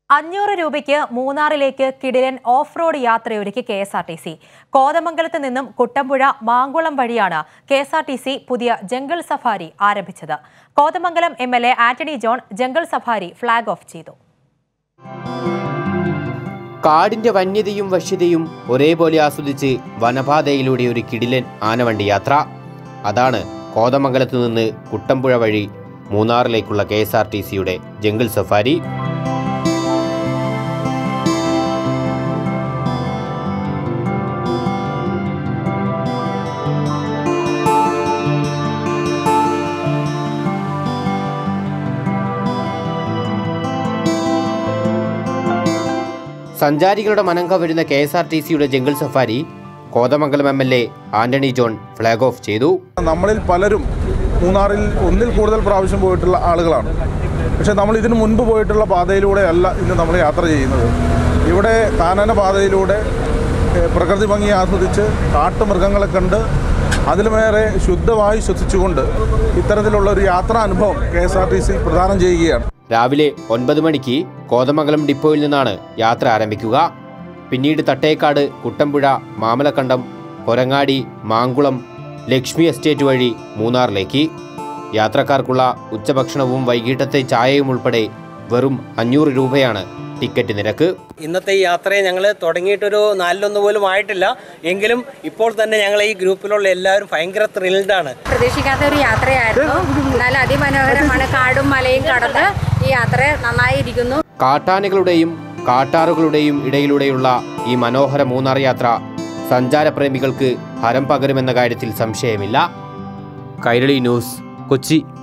അഞ്ഞൂറ് രൂപയ്ക്ക് മൂന്നാറിലേക്ക് കിടിലൻ ഓഫ് റോഡ് യാത്രയൊരുക്കി K S R T C കോതമംഗലത്ത് നിന്നും കുട്ടമ്പുഴ മാങ്കുളം വഴിയാണ് K S R T C പുതിയ ജംഗിൾ സഫാരി ആരംഭിച്ചത് Kothamangalam M L A Antony John jungle safari flag off ചെയ്തു കാടിന്റെ വന്യതയും വശ്യതയും ഒരേപോലെ ആസ്വദിച്ച് വനപാതയിലൂടെ ഒരു കിടിലൻ ആനവണ്ടി യാത്ര അതാണ് കോതമംഗലത്തു നിന്ന് കുട്ടമ്പുഴ വഴി മൂന്നാറിലേക്കുള്ള കെ എസ് ആർ ടി സിയുടെ ജംഗിൾ സഫാരി സഞ്ചാരികളുടെ മനം കവരുന്ന കെ എസ് ആർ ടി സിയുടെ jungle safari Kothamangalam M L A Antony John flag off ചെയ്തു നമ്മളിൽ പലരും മൂന്നാറിൽ ഒന്നിൽ കൂടുതൽ പ്രാവശ്യം പോയിട്ടുള്ള ആളുകളാണ് പക്ഷേ നമ്മൾ ഇതിനു മുൻപ് പോയിട്ടുള്ള പാതയിലൂടെ അല്ല ഇന്ന് നമ്മൾ യാത്ര ചെയ്യുന്നത് ഇവിടെ കാനന പാതയിലൂടെ ഏഹ്, പ്രകൃതി ഭംഗി ആസ്വദിച്ച് കാട്ടുമൃഗങ്ങളെ കണ്ട് അതിലുമേറെ ശുദ്ധവായു ശ്വസിച്ചുകൊണ്ട് ഇത്തരത്തിലുള്ള ഒരു യാത്രാ അനുഭവം K S R T C പ്രദാനം ചെയ്യുകയാണ് രാവിലെ ഒൻപത് മണിക്ക് കോതമംഗലം ഡിപ്പോയിൽ നിന്നാണ് യാത്ര ആരംഭിക്കുക പിന്നീട് തട്ടേക്കാട് കുട്ടമ്പുഴ മാമലക്കണ്ടം കൊരങ്ങാടി മാങ്കുളം ലക്ഷ്മി എസ്റ്റേറ്റ് വഴി മൂന്നാറിലേക്ക് യാത്രക്കാർക്കുള്ള ഉച്ചഭക്ഷണവും വൈകിട്ടത്തെ ചായയും ഉൾപ്പെടെ വെറും അഞ്ഞൂറ് രൂപയാണ് ടിക്കറ്റ് നിരക്ക് ഇന്നത്തെ ഈ യാത്രയെ ഞങ്ങൾ തുടങ്ങിയിട്ടൊരു നാലിലൊന്ന് പോലും ആയിട്ടില്ല എങ്കിലും ഇപ്പോൾ തന്നെ ഞങ്ങൾ ഈ ഗ്രൂപ്പിലുള്ള എല്ലാവരും ഭയങ്കര ത്രിൽഡാണ് പ്രതീക്ഷിക്കാത്ത ഒരു യാത്രയായിരുന്നു എന്നാൽ അതിമനോഹരമാണ് കാടും മലയും കടന്ന് ഈ യാത്ര നന്നായിരിക്കുന്നു കാട്ടാനകളുടെയും കാട്ടാറുകളുടെയും ഇടയിലൂടെയുള്ള ഈ മനോഹര മൂന്നാർ യാത്ര സഞ്ചാരപ്രേമികൾക്ക് ഹരം പകരുമെന്ന കാര്യത്തിൽ സംശയമില്ല കൈരളി ന്യൂസ് കൊച്ചി